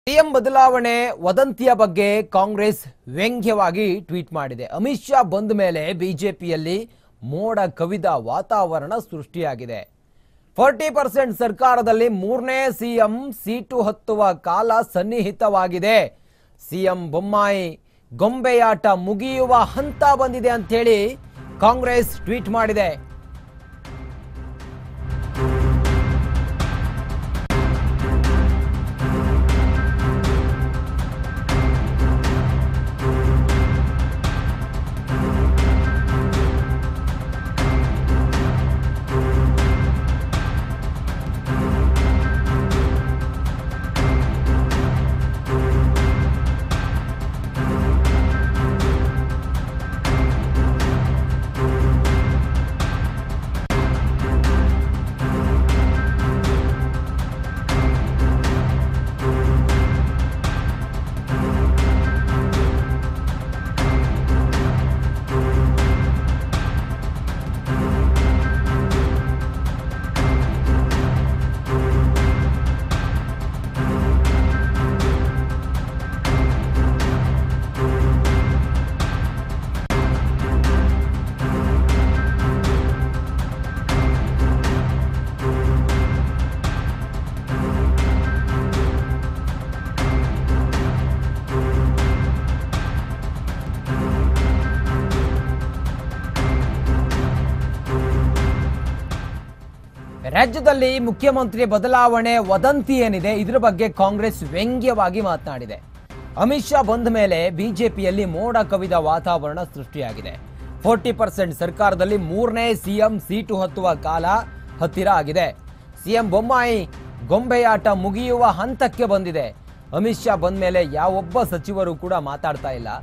CM ಬದಲಾವಣೆ ವದಂತಿಯ ಬಗ್ಗೆ Congress ವ್ಯಂಗ್ಯವಾಗಿ tweet ಮಾಡಿದೆ ಅಮಿತ್ ಶಾ ಬಂದ ಮೇಲೆ ಬಿಜೆಪಿಯಲ್ಲಿ ಮೋಡ ಕವಿದ ವಾತಾವರಣ ಸೃಷ್ಟಿಯಾಗಿದೆ ಫೋರ್ಟಿ ಪರ್ಸೆಂಟ್ ಸರ್ಕಾರದಲ್ಲಿ ಮೂರನೇ ಸಿಎಂ ಸೀಟು ಹತ್ತುವ ಕಾಲ ಸನ್ನಿಹಿತವಾಗಿದೆ ಸಿಎಂ ಬೊಮ್ಮಾಯಿ ಗೊಂಬೆಯಾಟ ಮುಗಿಯುವ ಹಂತ ಬಂದಿದೆ ಅಂತೇಳಿ ಕಾಂಗ್ರೆಸ್ ಟ್ವೀಟ್ ಮಾಡಿದೆ ರಾಜ್ಯದಲ್ಲಿ ಮುಖ್ಯಮಂತ್ರಿ ಬದಲಾವಣೆ ವದಂತಿ ಏನಿದೆ ಇದರ ಬಗ್ಗೆ ಕಾಂಗ್ರೆಸ್ ವ್ಯಂಗ್ಯವಾಗಿ ಮಾತನಾಡಿದೆ ಅಮಿತ್ ಶಾ ಬಂದ ಮೇಲೆ ಬಿಜೆಪಿಯಲ್ಲಿ ಮೋಡ ಕವಿದ ವಾತಾವರಣ ಸೃಷ್ಟಿಯಾಗಿದೆ ಫೋರ್ಟಿ ಪರ್ಸೆಂಟ್ ಸರ್ಕಾರದಲ್ಲಿ ಮೂರನೇ ಸಿಎಂ ಸೀಟು ಹತ್ತುವ ಕಾಲ ಹತ್ತಿರ ಆಗಿದೆ ಸಿಎಂ ಬೊಮ್ಮಾಯಿ ಗೊಂಬೆಯಾಟ ಮುಗಿಯುವ ಹಂತಕ್ಕೆ ಬಂದಿದೆ ಅಮಿತ್ ಶಾ ಬಂದ ಮೇಲೆ ಯಾವೊಬ್ಬ ಸಚಿವರು ಕೂಡ ಮಾತಾಡ್ತಾ ಇಲ್ಲ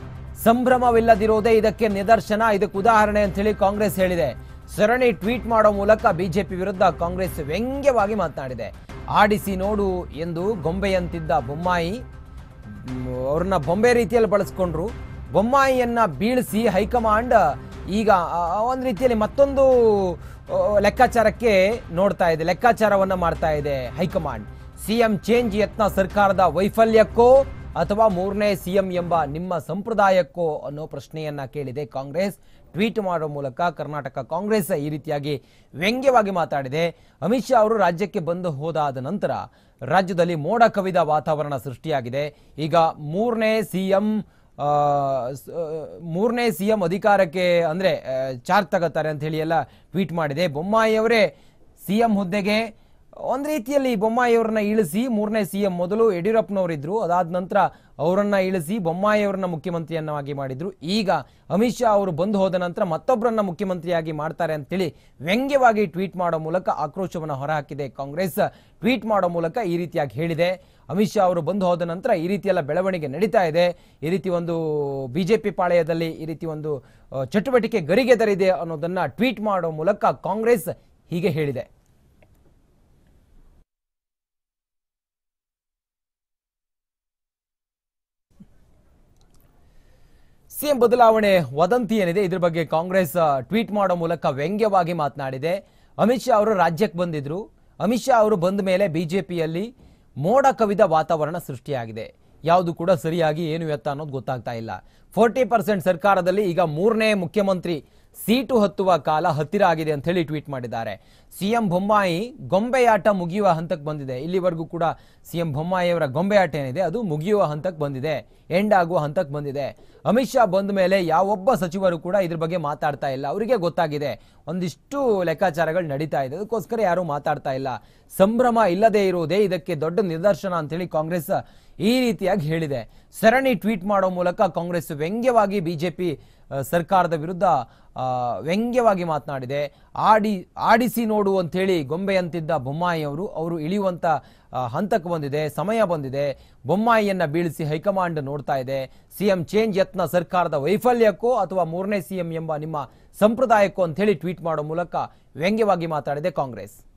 ಸಂಭ್ರಮವಿಲ್ಲದಿರೋದೇ ಇದಕ್ಕೆ ನಿದರ್ಶನ ಇದಕ್ಕೆ ಉದಾಹರಣೆ ಅಂತೇಳಿ ಕಾಂಗ್ರೆಸ್ ಹೇಳಿದೆ ಸರಣಿ ಟ್ವೀಟ್ ಮಾಡೋ ಮೂಲಕ ಬಿಜೆಪಿ ವಿರುದ್ಧ ಕಾಂಗ್ರೆಸ್ ವ್ಯಂಗ್ಯವಾಗಿ ಮಾತನಾಡಿದೆ ಆಡಿಸಿ ನೋಡು ಎಂದು ಗೊಂಬೆಯಂತಿದ್ದ ಬೊಮ್ಮಾಯಿ ಮ್, ಅವ್ರನ್ನ ಬೊಂಬೆ ರೀತಿಯಲ್ಲಿ ಬಳಸ್ಕೊಂಡ್ರು ಬೊಮ್ಮಾಯಿಯನ್ನ ಬೀಳಿಸಿ ಹೈಕಮಾಂಡ್ ಈಗ ಆ, ಒಂದ್ ರೀತಿಯಲ್ಲಿ ಮತ್ತೊಂದು ಆ, ಲೆಕ್ಕಾಚಾರಕ್ಕೆ ನೋಡ್ತಾ ಇದೆ ಲೆಕ್ಕಾಚಾರವನ್ನ ಮಾಡ್ತಾ ಇದೆ ಹೈಕಮಾಂಡ್ ಸಿಎಂ ಚೇಂಜ್ ಯತ್ನ ಸರ್ಕಾರದ ವೈಫಲ್ಯಕ್ಕೋ ಅಥವಾ ಮೂರನೇ ಸಿಎಂ ಎಂಬ ನಿಮ್ಮ ಸಂಪ್ರದಾಯಕ್ಕೋ ಅನ್ನೋ ಪ್ರಶ್ನೆಯನ್ನ ಕೇಳಿದೆ ಕಾಂಗ್ರೆಸ್ ಟ್ವೀಟ್ ಮಾಡೋ ಮೂಲಕ ಕರ್ನಾಟಕ ಕಾಂಗ್ರೆಸ್ ಈ ರೀತಿಯಾಗಿ ವ್ಯಂಗ್ಯವಾಗಿ ಮಾತಾಡಿದೆ ಅಮಿತ್ ಶಾ ಅವರು ರಾಜ್ಯಕ್ಕೆ ಬಂದು ಹೋದಾದ ನಂತರ ರಾಜ್ಯದಲ್ಲಿ ಮೋಡ ಕವಿದ ವಾತಾವರಣ ಸೃಷ್ಟಿಯಾಗಿದೆ ಈಗ ಮೂರನೇ ಸಿಎಂ ಮೂರನೇ ಸಿಎಂ ಅಧಿಕಾರಕ್ಕೆ ಅಂದ್ರೆ ಆ, ಚಾರ್ಜ್ ತಗೋತಾರೆ ಅಂತ ಹೇಳಿ ಎಲ್ಲ ಟ್ವೀಟ್ ಮಾಡಿದೆ ಬೊಮ್ಮಾಯಿ ಅವರೇ ಸಿಎಂ ಹುದ್ದೆಗೆ ಒಂದ್ ರೀತಿಯಲ್ಲಿ ಬೊಮ್ಮಾಯಿ ಅವರನ್ನ ಇಳಿಸಿ ಮೂರನೇ ಸಿಎಂ ಮೊದಲು ಯಡಿಯೂರಪ್ಪನವರಿದ್ರು ಅದಾದ ನಂತರ ಅವರನ್ನ ಇಳಿಸಿ ಬೊಮ್ಮಾಯಿ ಅವರನ್ನ ಮುಖ್ಯಮಂತ್ರಿಯನ್ನಾಗಿ ಮಾಡಿದ್ರು ಈಗ ಅಮಿತ್ ಶಾ ಅವರು ಬಂದು ಹೋದ ನಂತರ ಮತ್ತೊಬ್ಬರನ್ನ ಮುಖ್ಯಮಂತ್ರಿಯಾಗಿ ಮಾಡ್ತಾರೆ ಅಂತೇಳಿ ವ್ಯಂಗ್ಯವಾಗಿ ಟ್ವೀಟ್ ಮಾಡೋ ಮೂಲಕ ಆಕ್ರೋಶವನ್ನು ಹೊರಹಾಕಿದೆ ಕಾಂಗ್ರೆಸ್ ಟ್ವೀಟ್ ಮಾಡೋ ಮೂಲಕ ಈ ರೀತಿಯಾಗಿ ಹೇಳಿದೆ ಅಮಿತ್ ಶಾ ಅವರು ಬಂದು ಹೋದ ನಂತರ ಈ ರೀತಿಯೆಲ್ಲ ಬೆಳವಣಿಗೆ ನಡೀತಾ ಇದೆ ಈ ರೀತಿ ಒಂದು ಬಿಜೆಪಿ ಪಾಳೆಯದಲ್ಲಿ ಈ ರೀತಿ ಒಂದು ಆ, ಚಟುವಟಿಕೆ ಗರಿಗೆದರಿದೆ ಅನ್ನೋದನ್ನ ಟ್ವೀಟ್ ಮಾಡೋ ಮೂಲಕ ಕಾಂಗ್ರೆಸ್ ಹೀಗೆ ಹೇಳಿದೆ ಸಿಎಂ ಬದಲಾವಣೆ ವದಂತಿ ಏನಿದೆ ಇದ್ರ ಬಗ್ಗೆ ಕಾಂಗ್ರೆಸ್ ಆ, ಟ್ವೀಟ್ ಮಾಡೋ ಮೂಲಕ ವ್ಯಂಗ್ಯವಾಗಿ ಮಾತನಾಡಿದೆ ಅಮಿತ್ ಶಾ ಅವರು ರಾಜ್ಯಕ್ಕೆ ಬಂದಿದ್ರು ಅಮಿತ್ ಶಾ ಅವರು ಬಂದ ಮೇಲೆ ಬಿಜೆಪಿಯಲ್ಲಿ ಮೋಡ ಕವಿದ ವಾತಾವರಣ ಸೃಷ್ಟಿಯಾಗಿದೆ ಯಾವುದು ಕೂಡ ಸರಿಯಾಗಿ ಏನು ಎತ್ತ ಅನ್ನೋದು ಗೊತ್ತಾಗ್ತಾ ಇಲ್ಲ ಫೋರ್ಟಿ ಪರ್ಸೆಂಟ್ ಸರ್ಕಾರದಲ್ಲಿ ಈಗ ಮೂರನೇ ಮುಖ್ಯಮಂತ್ರಿ ಸೀಟು ಹತ್ತುವ ಕಾಲ ಹತ್ತಿರ ಆಗಿದೆ ಅಂತ ಹೇಳಿ ಟ್ವೀಟ್ ಮಾಡಿದ್ದಾರೆ ಸಿಎಂ ಬೊಮ್ಮಾಯಿ ಗೊಂಬೆಯಾಟ ಮುಗಿಯುವ ಹಂತಕ್ಕೆ ಬಂದಿದೆ ಇಲ್ಲಿವರೆಗೂ ಕೂಡ ಸಿಎಂ ಬೊಮ್ಮಾಯಿಯವರ ಗೊಂಬೆಯಾಟ ಏನಿದೆ ಅದು ಮುಗಿಯುವ ಹಂತಕ್ಕೆ ಬಂದಿದೆ ಎಂಡ್ ಆಗುವ ಹಂತಕ್ಕೆ ಬಂದಿದೆ ಅಮಿತ್ ಶಾ ಬಂದ ಮೇಲೆ ಯಾವೊಬ್ಬ ಸಚಿವರು ಕೂಡ ಇದ್ರ ಬಗ್ಗೆ ಮಾತಾಡ್ತಾ ಇಲ್ಲ ಅವರಿಗೆ ಗೊತ್ತಾಗಿದೆ ಒಂದಿಷ್ಟು ಲೆಕ್ಕಾಚಾರಗಳು ನಡೀತಾ ಇದೆ ಅದಕ್ಕೋಸ್ಕರ ಯಾರೂ ಮಾತಾಡ್ತಾ ಇಲ್ಲ ಸಂಭ್ರಮ ಇಲ್ಲದೆ ಇರುವುದೇ ಇದಕ್ಕೆ ದೊಡ್ಡ ನಿದರ್ಶನ ಅಂತೇಳಿ ಕಾಂಗ್ರೆಸ್ ಈ ರೀತಿಯಾಗಿ ಹೇಳಿದೆ ಸರಣಿ ಟ್ವೀಟ್ ಮಾಡೋ ಮೂಲಕ ಕಾಂಗ್ರೆಸ್ ವ್ಯಂಗ್ಯವಾಗಿ ಬಿಜೆಪಿ ಸರ್ಕಾರದ ವಿರುದ್ಧ ಆ, ವ್ಯಂಗ್ಯವಾಗಿ ಮಾತನಾಡಿದೆ ಆಡಿ ಆಡಿಸಿ ನೋಡು ಅಂತೇಳಿ ಗೊಂಬೆಯಂತಿದ್ದ ಬೊಮ್ಮಾಯಿ ಅವರು ಅವರು ಇಳಿಯುವಂತ ಆ, ಹಂತಕ್ಕೆ ಬಂದಿದೆ ಸಮಯ ಬಂದಿದೆ ಬೊಮ್ಮಾಯಿಯನ್ನ ಬೀಳಿಸಿ ಹೈಕಮಾಂಡ್ ನೋಡ್ತಾ ಇದೆ ಸಿಎಂ ಚೇಂಜ್ ಯತ್ನ ಸರ್ಕಾರದ ವೈಫಲ್ಯಕ್ಕೋ ಅಥವಾ ಮೂರನೇ ಸಿಎಂ ಎಂಬ ನಿಮ್ಮ ಸಂಪ್ರದಾಯಕ್ಕೋ ಅಂತೇಳಿ ಟ್ವೀಟ್ ಮಾಡೋ ಮೂಲಕ ವ್ಯಂಗ್ಯವಾಗಿ ಮಾತಾಡಿದೆ ಕಾಂಗ್ರೆಸ್